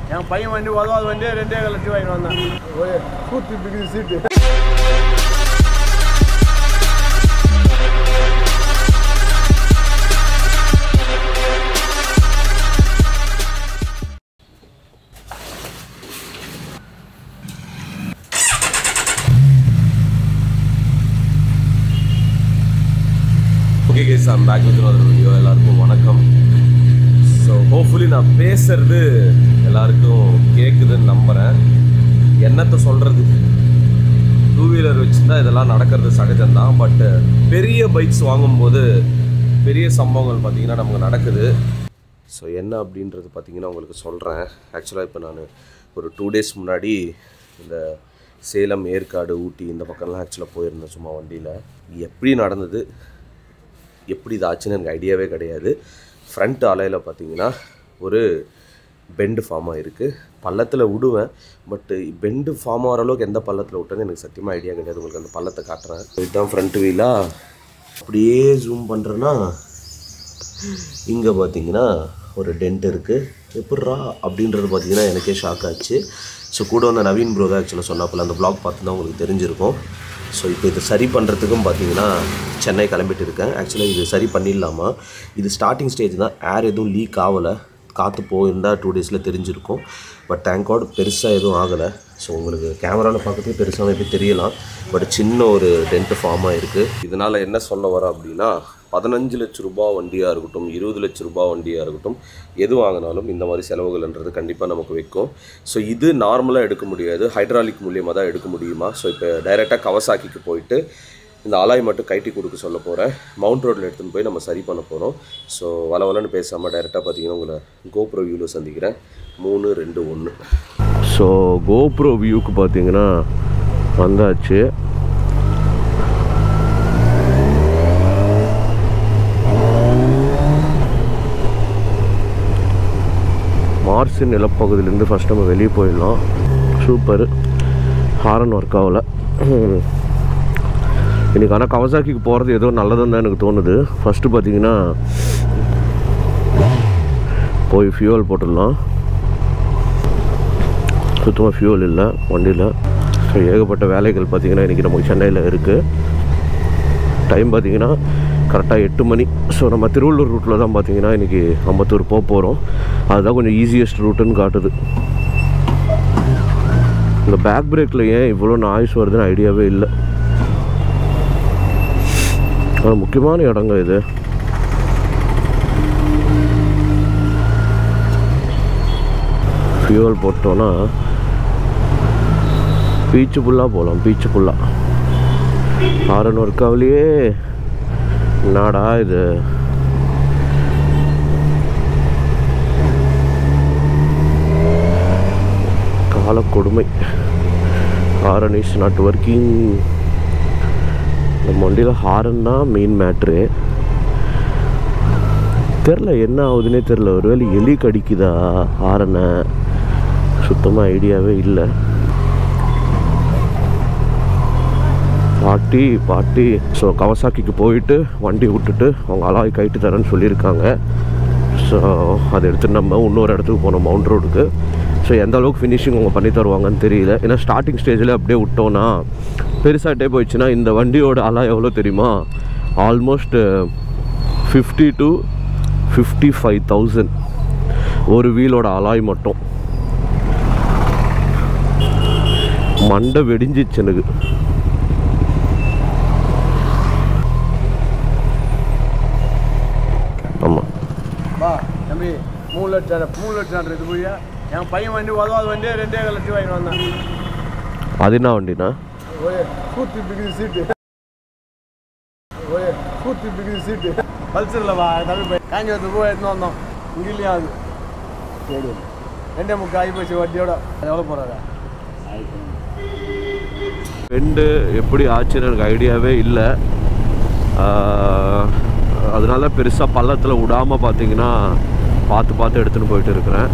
என் பையன் வண்டி உதவாத வண்டியே ரெண்டே கால் லட்சம் வாங்கிட்டு வந்தேன் ஒரு கூத்தி பிடிக்குது சீட்டு okay guys I'm back with other video எல்லாருக்கும் வணக்கம் ஸோ ஹோப்ஃபுல்லி நான் பேசுறது எல்லாருக்கும் கேட்குதுன்னு நம்புகிறேன் என்னத்தை சொல்கிறது டூ வீலர் வச்சுருந்தா இதெல்லாம் நடக்கிறது சகஜம்தான் பட் பெரிய பைக்ஸ் வாங்கும்போது பெரிய சம்பவங்கள் பார்த்திங்கன்னா நமக்கு நடக்குது ஸோ என்ன அப்படின்றது பார்த்தீங்கன்னா உங்களுக்கு சொல்கிறேன் ஆக்சுவலாக இப்போ நான் ஒரு டூ டேஸ் முன்னாடி இந்த சேலம் ஏற்காடு ஊட்டி இந்த பக்கம்லாம் ஆக்சுவலாக போயிருந்தேன் சும்மா வண்டியில் எப்படி நடந்தது எப்படி இது ஆச்சுன்னு எனக்கு ஐடியாவே கிடையாது ஃப்ரண்ட் அலையில் பார்த்தீங்கன்னா ஒரு பெண்டு ஃபார்ம் ஆகிருக்கு பள்ளத்தில் விடுவேன் பட்டு பெண்டு ஃபார்ம் ஆகிற அளவுக்கு எந்த பள்ளத்தில் விட்டேன்னு எனக்கு சத்தியமாக ஐடியா கிடையாது உங்களுக்கு அந்த பள்ளத்தை காட்டுறேன் இதுதான் ஃப்ரண்ட் வீலாக அப்படியே ஜூம் பண்ணுறேன்னா இங்கே பார்த்தீங்கன்னா ஒரு டென்ட் இருக்குது எப்பட்றா அப்படின்றது பார்த்தீங்கன்னா எனக்கே ஷாக் ஆச்சு ஸோ கூட வந்த நவீன் ப்ரோ தான் ஆக்சுவலாக சொன்னாப்பில் அந்த ப்ளாக் பார்த்து தான் உங்களுக்கு தெரிஞ்சிருக்கும் ஸோ இப்போ இதை சரி பண்ணுறதுக்கும் பார்த்தீங்கன்னா சென்னை கிளம்பிட்டு இருக்கேன் ஆக்சுவலாக இது சரி பண்ணிடலாமா இது ஸ்டார்டிங் ஸ்டேஜ் தான் ஏர் எதுவும் லீக் ஆகலை காற்று போயிருந்தால் டூ டேஸில் தெரிஞ்சிருக்கும் பட் தேங்க் பெருசாக எதுவும் ஆகலை ஸோ உங்களுக்கு கேமராவில் பார்க்கறதுக்கு பெருசாக மேபி தெரியலாம் பட் சின்ன ஒரு டென்ட் ஃபார்ம் ஆகிருக்கு இதனால் என்ன சொல்ல வரேன் அப்படின்னா பதினஞ்சு லட்ச ரூபாய் வண்டியாக இருக்கட்டும் இருபது லட்ச ரூபாய் வண்டியாக இருக்கட்டும் எது வாங்கினாலும் இந்த மாதிரி செலவுகள்ன்றது கண்டிப்பாக நமக்கு வைக்கும் ஸோ இது நார்மலாக எடுக்க முடியாது ஹைட்ராலிக் மூலியமாக தான் எடுக்க முடியுமா ஸோ இப்போ டைரெக்டாக கவசாக்கிக்கு போயிட்டு இந்த அலாய் மட்டும் கைட்டி கொடுக்க சொல்ல போகிறேன் மவுண்ட் ரோட்டில் எடுத்துன்னு போய் நம்ம சரி பண்ண போகிறோம் ஸோ வள வளன்னு பேசாமல் டைரெக்டாக பார்த்தீங்கன்னா உங்களை கோப்ரோ வியூவில் சந்திக்கிறேன் மூணு ரெண்டு ஒன்று ஸோ கோப்ரோ வியூக்கு பார்த்தீங்கன்னா வந்தாச்சு மார்ஸின் நிலப்பகுதியிலேருந்து ஃபஸ்ட் நம்ம வெளியே போயிடலாம் சூப்பர் ஹாரன் ஒர்க் ஆகலை இன்றைக்கி ஆனால் கவசாக்கிக்கு போகிறது ஏதோ நல்லதுன்னு தான் எனக்கு தோணுது ஃபஸ்ட்டு பார்த்தீங்கன்னா போய் ஃபியூவல் போட்டுடலாம் சுத்தமாக ஃபியூவல் இல்லை வண்டியில் ஸோ ஏகப்பட்ட வேலைகள் பார்த்திங்கன்னா இன்றைக்கி நமக்கு சென்னையில் இருக்குது டைம் பார்த்திங்கன்னா கரெக்டாக எட்டு மணி ஸோ நம்ம திருவள்ளூர் ரூட்டில் தான் பார்த்தீங்கன்னா இன்றைக்கி அம்பத்தூர் போக போகிறோம் அதுதான் கொஞ்சம் ஈஸியஸ்ட் ரூட்டுன்னு காட்டுது இந்த பேக் பிரேக்கில் ஏன் இவ்வளோ நாய்ஸ் வருதுன்னு ஐடியாவே இல்லை அது முக்கியமான இடங்க இது ஃபியூவல் போட்டோன்னா பீச்சு ஃபுல்லாக போகலாம் பீச்சு ஃபுல்லாக ஆரன் ஒர்க் ஆகலையே என்னடா இது கால கொடுமை ஹாரன் இஸ் நாட் ஒர்க்கிங் நம்ம வண்டியில் ஹாரன் தான் மெயின் மேட்ரு தெரில என்ன ஆகுதுன்னே தெரில ஒருவேளை எலி கடிக்குதா ஹாரனை சுத்தமாக ஐடியாவே இல்லை பாட்டி பாட்டி ஸோ கவசாக்கிக்கு போயிட்டு வண்டி விட்டுட்டு அவங்க அலாய் கைட்டு தரேன்னு சொல்லியிருக்காங்க ஸோ அதை எடுத்துட்டு நம்ம இன்னொரு இடத்துக்கு போனோம் மவுண்ட் ரோடுக்கு ஸோ எந்த அளவுக்கு ஃபினிஷிங் அவங்க பண்ணி தருவாங்கன்னு தெரியல ஏன்னா ஸ்டார்டிங் ஸ்டேஜில் அப்படியே விட்டோன்னா பெருசாகிட்டே போயிடுச்சுன்னா இந்த வண்டியோட அலாய் எவ்வளோ தெரியுமா almost fifty to fifty five thousand ஒரு வீலோட அலாய் மட்டும் மண்டை வெடிஞ்சிச்சு எனக்கு ஆமாம் வா தம்பி மூணு லட்சம் மூணு லட்சம் இது போய் என் பையன் வண்டி உதவாத வண்டியே ரெண்டே கால் லட்சம் வாங்கிட்டு வந்தேன் அது என்ன வண்டிண்ணா ஒரு கூத்தி பிடிக்குது சீட்டு ஒரு கூத்தி பிடிக்குது சீட்டு பல்சரில் வா தம்பி பையன் காஞ்சிபுரத்துக்கு போய் எடுத்துன்னு வந்தோம் இங்கே இல்லையா அது சரி ரெண்டே முக்கால் ஆகி போச்சு வண்டியோட அது எவ்வளோ போகிறாங்க பெண்டு எப்படி ஆச்சுன்னு எனக்கு ஐடியாவே இல்லை அதனால பெருசாக பள்ளத்தில் விடாமல் பார்த்தீங்கன்னா பார்த்து பார்த்து எடுத்துன்னு போயிட்டு இருக்கிறேன்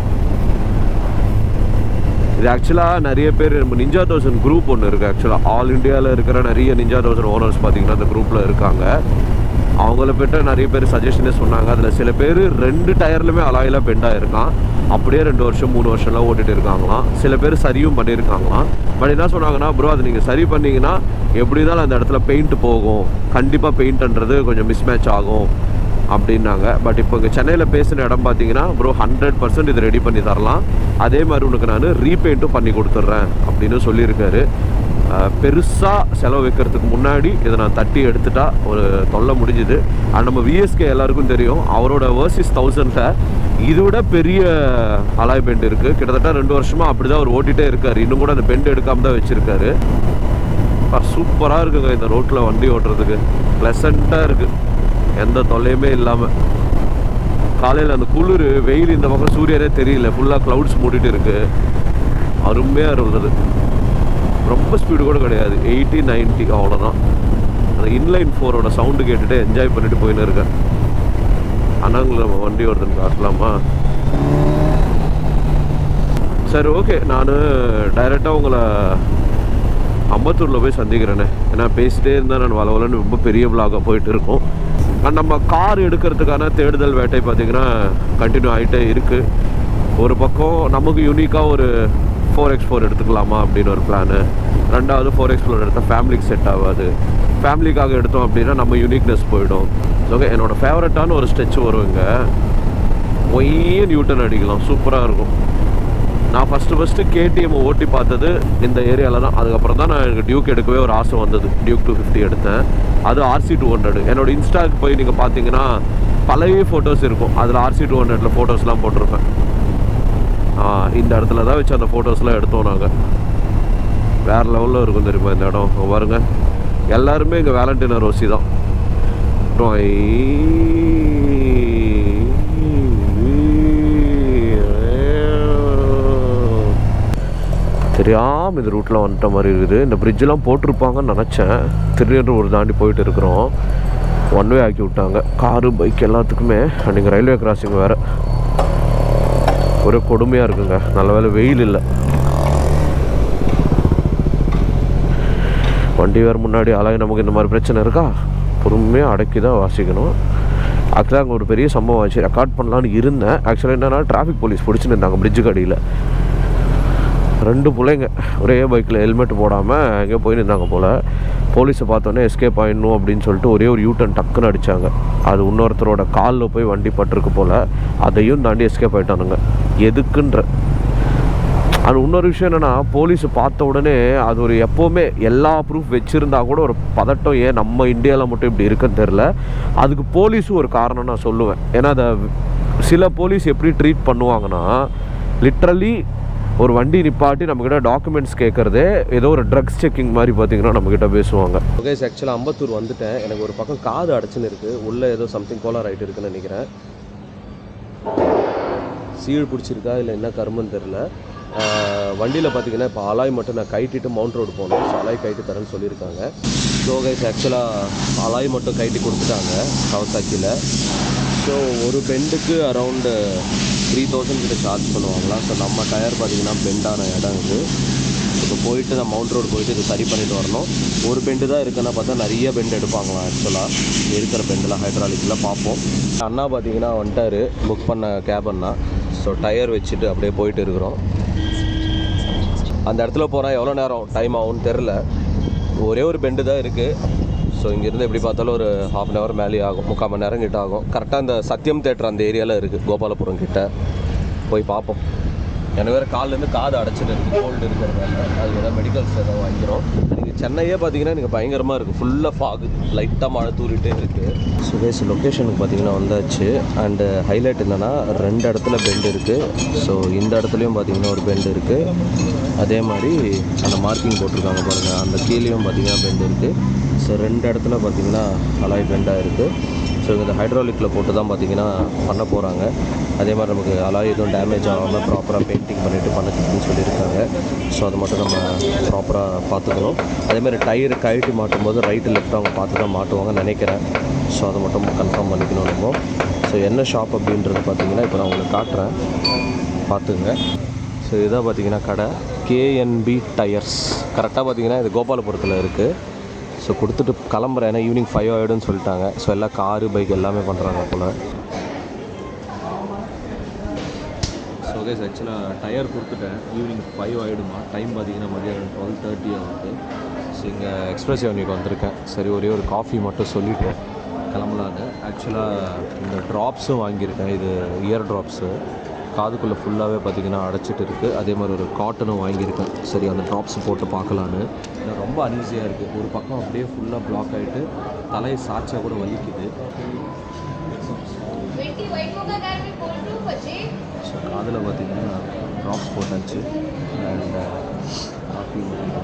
இது ஆக்சுவலாக நிறைய பேர் நம்ம நிஞ்சா தௌசண்ட் குரூப் ஒன்று இருக்குது ஆக்சுவலாக ஆல் இந்தியாவில் இருக்கிற நிறைய நிஞ்சா தௌசண்ட் ஓனர்ஸ் பார்த்தீங்கன்னா அந்த குரூப்பில் இருக்காங்க அவங்கள பெற்ற நிறைய பேர் சஜஷனே சொன்னாங்க அதில் சில பேர் ரெண்டு டயர்லுமே அலாயில் பெண்டாக இருக்கான் அப்படியே ரெண்டு வருஷம் மூணு வருஷம்லாம் ஓட்டிட்டு இருக்காங்களாம் சில பேர் சரியும் பண்ணியிருக்காங்களாம் பட் என்ன சொன்னாங்கன்னா ப்ரோ அது நீங்கள் சரி பண்ணீங்கன்னா எப்படி இருந்தாலும் அந்த இடத்துல பெயிண்ட் போகும் கண்டிப்பாக பெயிண்ட்ன்றது கொஞ்சம் மிஸ்மேட்ச் ஆகும் அப்படின்னாங்க பட் இப்போ இங்கே சென்னையில் பேசின இடம் பார்த்தீங்கன்னா ப்ரோ ஹண்ட்ரட் பர்சன்ட் இது ரெடி பண்ணி தரலாம் அதே மாதிரி உனக்கு நான் ரீபெயிண்ட்டும் பண்ணி கொடுத்துட்றேன் அப்படின்னு சொல்லியிருக்காரு பெருசாக செலவு வைக்கிறதுக்கு முன்னாடி இதை நான் தட்டி எடுத்துட்டா ஒரு தொல்லை முடிஞ்சுது அண்ட் நம்ம விஎஸ்கே எல்லாருக்கும் தெரியும் அவரோட வேர்சிஸ் தௌசண்டில் இதை விட பெரிய அலாய் பெண்ட் இருக்குது கிட்டத்தட்ட ரெண்டு வருஷமாக அப்படி தான் அவர் ஓட்டிகிட்டே இருக்கார் இன்னும் கூட அந்த பெண்ட் எடுக்காம தான் வச்சுருக்காரு சூப்பராக இருக்குங்க இந்த ரோட்டில் வண்டி ஓட்டுறதுக்கு ப்ளசண்ட்டாக இருக்குது எந்த தொல்லையுமே இல்லாமல் காலையில் அந்த குளிர் வெயில் இந்த பக்கம் சூரியனே தெரியல ஃபுல்லாக க்ளவுட்ஸ் மூடிட்டு இருக்கு அருமையாக இருந்தது ரொம்ப ஸ்பீடு கூட கிடையாது எயிட்டி நைன்ட்டி அவ்வளோதான் அந்த இன்லைன் ஃபோரோட சவுண்டு கேட்டுட்டு என்ஜாய் பண்ணிட்டு போயின்னு இருக்கேன் அண்ணாங்களை நம்ம வண்டி வருதுன்னு காட்டலாமா சரி ஓகே நான் டைரெக்டாக உங்களை அம்பத்தூரில் போய் சந்திக்கிறேனே ஏன்னா பேசிட்டே இருந்தால் நான் வளவலன்னு ரொம்ப பெரிய விலாகாக போயிட்டு இருக்கோம் அண்ட் நம்ம கார் எடுக்கிறதுக்கான தேடுதல் வேட்டை பார்த்திங்கன்னா கண்டினியூ ஆகிட்டே இருக்குது ஒரு பக்கம் நமக்கு யூனிக்காக ஒரு ஃபோர் எக்ஸ் ஃபோர் எடுத்துக்கலாமா அப்படின்னு ஒரு பிளானு ரெண்டாவது ஃபோர் எக்ஸ் ஃபோர் எடுத்தால் ஃபேமிலிக்கு செட் ஆகாது ஃபேமிலிக்காக எடுத்தோம் அப்படின்னா நம்ம யூனிக்னஸ் போயிடும் ஓகே என்னோட ஃபேவரட்டான ஒரு ஸ்ட்ரெச் வரும் இங்கே ஒய்யே நியூட்டன் அடிக்கலாம் சூப்பராக இருக்கும் நான் ஃபஸ்ட்டு ஃபஸ்ட்டு கேடிஎம் ஓட்டி பார்த்தது இந்த ஏரியாவில் தான் அதுக்கப்புறம் தான் நான் எனக்கு டியூக் எடுக்கவே ஒரு ஆசை வந்தது டியூக் டூ ஃபிஃப்டி எடுத்தேன் அது ஆர்சி டூ ஹண்ட்ரட் என்னோட இன்ஸ்டாக்கு போய் நீங்கள் பார்த்தீங்கன்னா பழைய ஃபோட்டோஸ் இருக்கும் அதில் ஆர்சி டூ ஹண்ட்ரடில் ஃபோட்டோஸ்லாம் போட்டிருப்பேன் ஆ, இந்த இடத்துல தான் வச்சு அந்த ஃபோட்டோஸ்லாம் எடுத்தோம் நாங்கள் வேறு லெவலில் இருக்கும் தெரியுமா இந்த இடம் இங்க பாருங்க எல்லாருமே இங்கே வேலண்டினா ரோசி தான் அப்புறம் தெரியாமல் இந்த ரூட்டில் வந்துட்ட மாதிரி இருக்குது இந்த பிரிட்ஜெலாம் போட்டிருப்பாங்கன்னு நினச்சேன் திருநெல்வேலூர் தாண்டி போயிட்டு இருக்கிறோம் ஒன் வே ஆக்கி விட்டாங்க காரு பைக் எல்லாத்துக்குமே நீங்கள் ரயில்வே கிராசிங் வேறு ஒரே கொடுமையாக இருக்குங்க நல்ல வேளை வெயில் இல்லை வண்டி வேறு முன்னாடி அழகு நமக்கு இந்த மாதிரி பிரச்சனை இருக்கா பொறுமையாக அடக்கி தான் வாசிக்கணும் ஆக்சுவலாக அங்கே ஒரு பெரிய சம்பவம் ஆச்சு ரெக்கார்ட் பண்ணலான்னு இருந்தேன் ஆக்சுவலாக என்னென்னா டிராஃபிக் போலீஸ் பிடிச்சின்னு இருந்தாங்க பிரிட்ஜுக்கு அடியில் ரெண்டு பிள்ளைங்க ஒரே பைக்கில் ஹெல்மெட் போடாமல் எங்கேயோ போய் நின்றாங்க போல் போலீஸை பார்த்தோன்னே எஸ்கேப் ஆயிடணும் அப்படின்னு சொல்லிட்டு ஒரே ஒரு யூட்டன் டக்குன்னு அடித்தாங்க அது இன்னொருத்தரோட காலில் போய் வண்டி பட்டிருக்கு போல் அதையும் தாண்டி எஸ்கேப் ஆயிட்டானுங்க எதுக்குன்ற அது இன்னொரு விஷயம் என்னென்னா போலீஸ் பார்த்த உடனே அது ஒரு எப்போவுமே எல்லா ப்ரூஃப் வச்சுருந்தா கூட ஒரு பதட்டம் ஏன் நம்ம இந்தியாவில் மட்டும் இப்படி இருக்குன்னு தெரில அதுக்கு போலீஸும் ஒரு காரணம் நான் சொல்லுவேன் ஏன்னா அதை சில போலீஸ் எப்படி ட்ரீட் பண்ணுவாங்கன்னா லிட்ரலி ஒரு வண்டி நிப்பாட்டி நம்மக்கிட்ட டாக்குமெண்ட்ஸ் கேட்குறதே ஏதோ ஒரு ட்ரக்ஸ் செக்கிங் மாதிரி பார்த்தீங்கன்னா நம்மக்கிட்ட பேசுவாங்க ஓகே ஆக்சுவலாக அம்பத்தூர் வந்துட்டேன் எனக்கு ஒரு பக்கம் காது அடைச்சுன்னு இருக்குது உள்ளே ஏதோ சம்திங் கோலார் ஆகிட்டு இருக்குன்னு நினைக்கிறேன் சீழ் பிடிச்சிருக்கா இல்லை என்ன கருமன்னு தெரில வண்டியில் பார்த்தீங்கன்னா இப்போ அலாய் மட்டும் நான் கைட்டிட்டு மவுண்ட் ரோடு போகணும் ஸோ அலாய் கைட்டு தரேன்னு சொல்லியிருக்காங்க ஸோ கைஸ் ஆக்சுவலாக அலாய் மட்டும் கைட்டி கொடுத்துட்டாங்க கவசாக்கியில் ஸோ ஒரு பெண்டுக்கு அரவுண்டு த்ரீ தௌசண்ட் கிட்ட சார்ஜ் பண்ணுவாங்களா ஸோ நம்ம டயர் பார்த்தீங்கன்னா பெண்டான இடம் இது இப்போ போயிட்டு நான் மவுண்ட் ரோடு போயிட்டு இது சரி பண்ணிட்டு வரணும் ஒரு பெண்டு தான் இருக்குன்னா பார்த்தா நிறைய பெண்டு எடுப்பாங்களாம் ஆக்சுவலாக இருக்கிற பெண்டில் ஹைட்ராலிக்கில் பார்ப்போம் அண்ணா பார்த்தீங்கன்னா வந்துட்டார் புக் பண்ண கேப் அண்ணா ஸோ டயர் வச்சுட்டு அப்படியே போயிட்டு இருக்கிறோம் அந்த இடத்துல போனால் எவ்வளோ நேரம் டைம் ஆகும்னு தெரில ஒரே ஒரு பெண்டு தான் இருக்குது ஸோ இங்கேருந்து எப்படி பார்த்தாலும் ஒரு ஹாஃப் அன் ஹவர் மேலே ஆகும் முக்கால் மணி நேரம் கிட்ட ஆகும் கரெக்டாக அந்த சத்யம் தேட்டர் அந்த ஏரியாவில் இருக்குது கோபாலபுரம் கிட்ட போய் பார்ப்போம் எனக்கு வேறு கால்லேருந்து காது அடைச்சிட்டு இருக்குது கோல்டு இருக்கிறதால அது ஏதாவது மெடிக்கல்ஸ் ஏதாவது வாங்கிக்கிறோம் நீங்கள் சென்னையே பார்த்தீங்கன்னா எனக்கு பயங்கரமாக இருக்குது ஃபுல்லாக ஃபாகு லைட்டாக மழை தூரிட்டே இருக்குது ஸோ கேஸ் லொக்கேஷனுக்கு பார்த்தீங்கன்னா வந்தாச்சு அண்டு ஹைலைட் என்னென்னா ரெண்டு இடத்துல பெண்ட் இருக்குது ஸோ இந்த இடத்துலையும் பார்த்தீங்கன்னா ஒரு பெண்ட் இருக்குது அதே மாதிரி அந்த மார்க்கிங் போட்டிருக்காங்க பாருங்கள் அந்த கீழேயும் பார்த்தீங்கன்னா பெண்ட் இருக்குது ஸோ ரெண்டு இடத்துல பார்த்தீங்கன்னா அலாய் பெண்டாக இருக்குது ஸோ இந்த ஹைட்ராலிக்கில் போட்டு தான் பார்த்தீங்கன்னா பண்ண போகிறாங்க அதே மாதிரி நமக்கு அலாய் எதுவும் டேமேஜ் ஆகாமல் ப்ராப்பராக பெயிண்டிங் பண்ணிவிட்டு பண்ணிக்கணும்னு சொல்லியிருக்காங்க ஸோ அதை மட்டும் நம்ம ப்ராப்பராக பார்த்துக்கணும் அதே மாதிரி டயர் கழட்டி மாட்டும் போது ரைட்டு லெஃப்ட் அவங்க பார்த்து தான் மாட்டுவாங்கன்னு நினைக்கிறேன் ஸோ அதை மட்டும் கன்ஃபார்ம் பண்ணிக்கணும் நம்ம ஸோ என்ன ஷாப் அப்படின்றது பார்த்தீங்கன்னா இப்போ நான் உங்களுக்கு காட்டுறேன் பார்த்துங்க ஸோ இதான் பார்த்தீங்கன்னா கடை கேஎன்பி டயர்ஸ் கரெக்டாக பார்த்தீங்கன்னா இது கோபாலபுரத்தில் இருக்குது ஸோ கொடுத்துட்டு கிளம்புறேன் ஏன்னா ஈவினிங் ஃபைவ் ஆகிடும்னு சொல்லிட்டாங்க ஸோ எல்லாம் காரு பைக் எல்லாமே பண்ணுறாங்க போல் ஸோ கைஸ் ஆக்சுவலாக டயர் கொடுத்துட்டேன் ஈவினிங் ஃபைவ் ஆகிடுமா டைம் பார்த்தீங்கன்னா மதியானம் டுவெல் தேர்ட்டி ஆகுது ஸோ இங்கே எக்ஸ்பிரஸ் அவனிக்கு வந்திருக்கேன் சரி ஒரே ஒரு காஃபி மட்டும் சொல்லிட்டு கிளம்பலான்னு ஆக்சுவலாக இந்த ட்ராப்ஸும் வாங்கியிருக்கேன் இது இயர் ட்ராப்ஸு காதுக்குள்ளே ஃபுல்லாகவே பார்த்தீங்கன்னா அடைச்சிட்டு இருக்குது அதே மாதிரி ஒரு காட்டனும் வாங்கியிருக்கேன் சரி அந்த ட்ராப்ஸ் போட்டு பார்க்கலான்னு ஏன்னா ரொம்ப அன்ஈஸியாக இருக்குது ஒரு பக்கம் அப்படியே ஃபுல்லாக பிளாக் ஆகிட்டு தலையை சாய்ச்சா கூட வலிக்குது बेटी वाइफ होगा घर में बोल दो बच्चे ஸோ காதில் பார்த்தீங்கன்னா ட்ராப்ஸ் போட்டாச்சு அண்ட் காஃபி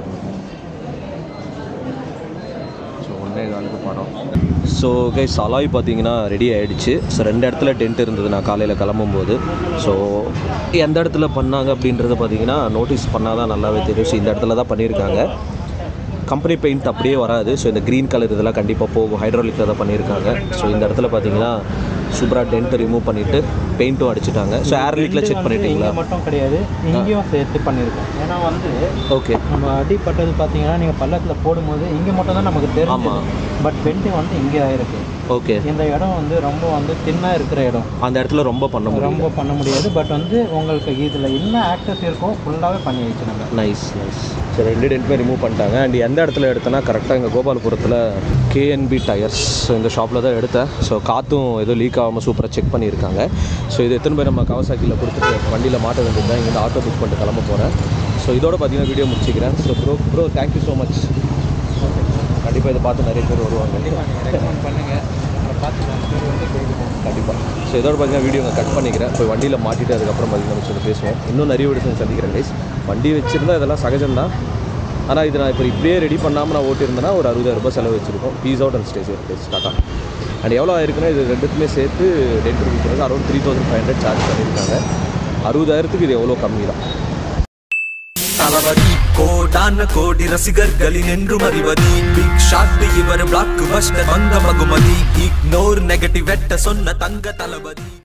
ஸோ ஒன்றே காலுக்கு படம் ஸோ கைஸ் அலாய் பார்த்தீங்கன்னா ரெடி ஆகிடுச்சு ஸோ ரெண்டு இடத்துல டென்ட் இருந்தது நான் காலையில் கிளம்பும்போது ஸோ எந்த இடத்துல பண்ணாங்க அப்படின்றத பார்த்தீங்கன்னா நோட்டீஸ் பண்ணால் தான் நல்லாவே தெரியும் ஸோ இந்த இடத்துல தான் பண்ணியிருக்காங்க கம்பெனி பெயிண்ட் அப்படியே வராது ஸோ இந்த க்ரீன் கலர் இதெல்லாம் கண்டிப்பாக போகும் ஹைட்ராலிக்கில் தான் பண்ணியிருக்காங்க ஸோ இந்த இடத்துல பார்த்தீங்கன்னா சூப்பராக டென்ட்டை ரிமூவ் பண்ணிவிட்டு பெயிண்ட்டும் அடிச்சிட்டாங்க ஸோ ஏர் லீக்கில் செக் பண்ணிட்டீங்களா இங்கே மட்டும் கிடையாது இங்கேயும் சேர்த்து பண்ணியிருக்கோம் ஏன்னா வந்து ஓகே நம்ம அடிப்பட்டது பார்த்தீங்கன்னா நீங்கள் பள்ளத்தில் போடும்போது இங்கே மட்டும் தான் நமக்கு தெரியும் ஆமாம். பட் பெயிண்டிங் வந்து இங்கே ஆயிருக்கு ஓகே இந்த இடம் வந்து ரொம்ப வந்து தின்னாக இருக்கிற இடம் அந்த இடத்துல ரொம்ப பண்ண முடியும் ரொம்ப பண்ண முடியாது பட் வந்து உங்களுக்கு இதில் என்ன ஆக்டர்ஸ் இருக்கோ ஃபுல்லாகவே பண்ணி வச்சு நம்ம நைஸ் நைஸ் சரி ரெண்டு டென்ட்டுமே ரிமூவ் பண்ணிட்டாங்க அண்ட் எந்த இடத்துல எடுத்தேன்னா கரெக்டாக இங்கே கோபாலபுரத்தில் கேஎன்பி டயர்ஸ் ஸோ இந்த ஷாப்பில் தான் எடுத்தேன் ஸோ காற்றும் எதுவும் லீக் ஆகாமல் சூப்பராக செக் பண்ணியிருக்காங்க ஸோ இது எத்தனை பேர் நம்ம கவசாக்கியில் கொடுத்துட்டு வண்டியில் மாட்ட வேண்டியது தான் இங்கே ஆட்டோ புக் பண்ணிட்டு கிளம்ப போகிறேன் ஸோ இதோட பார்த்தீங்கன்னா வீடியோ முடிச்சிக்கிறேன் so bro bro thank you so much கண்டிப்பாக இதை பார்த்து நிறைய பேர் வருவாங்க ரெக்கமெண்ட் பண்ணுங்கள் அப்புறம் பார்த்து கண்டிப்பாக ஸோ இதோட பார்த்தீங்கன்னா வீடியோ நான் கட் பண்ணிக்கிறேன் போய் வண்டியில் மாட்டிட்டு அதுக்கப்புறம் பார்த்தீங்கன்னா நம்ம சொல்லி பேசுவோம் இன்னும் நிறைய வீடியோ சந்திக்கிறேன் கைஸ் வண்டி வச்சுருந்தா இதெல்லாம் சகஜம்தான் ஆனால் இது நான் இப்போ இப்படியே ரெடி பண்ணாமல் நான் ஓட்டியிருந்தேன்னா ஒரு அறுபதாயிரம் ரூபாய் செலவு வச்சிருக்கோம் piece out and stage guys டாட்டா அண்ட் எவ்வளோ ஆயிருக்குன்னா இது ரெண்டுத்துமே சேர்த்து டென்ட் கொடுக்குறது around three thousand five hundred charge பண்ணியிருக்காங்க அறுபதாயிரத்துக்கு இது எவ்வளோ கம்மி தான் தளபதி கோடான கோடி ரசிகர்களின் என்றும் அறிவதி பிக் ஷாட் இவர் பிளாக் பஸ்டர் வந்த மகுமதி இக்னோர் நெகட்டிவ் வெட்ட சொன்ன தங்க தளபதி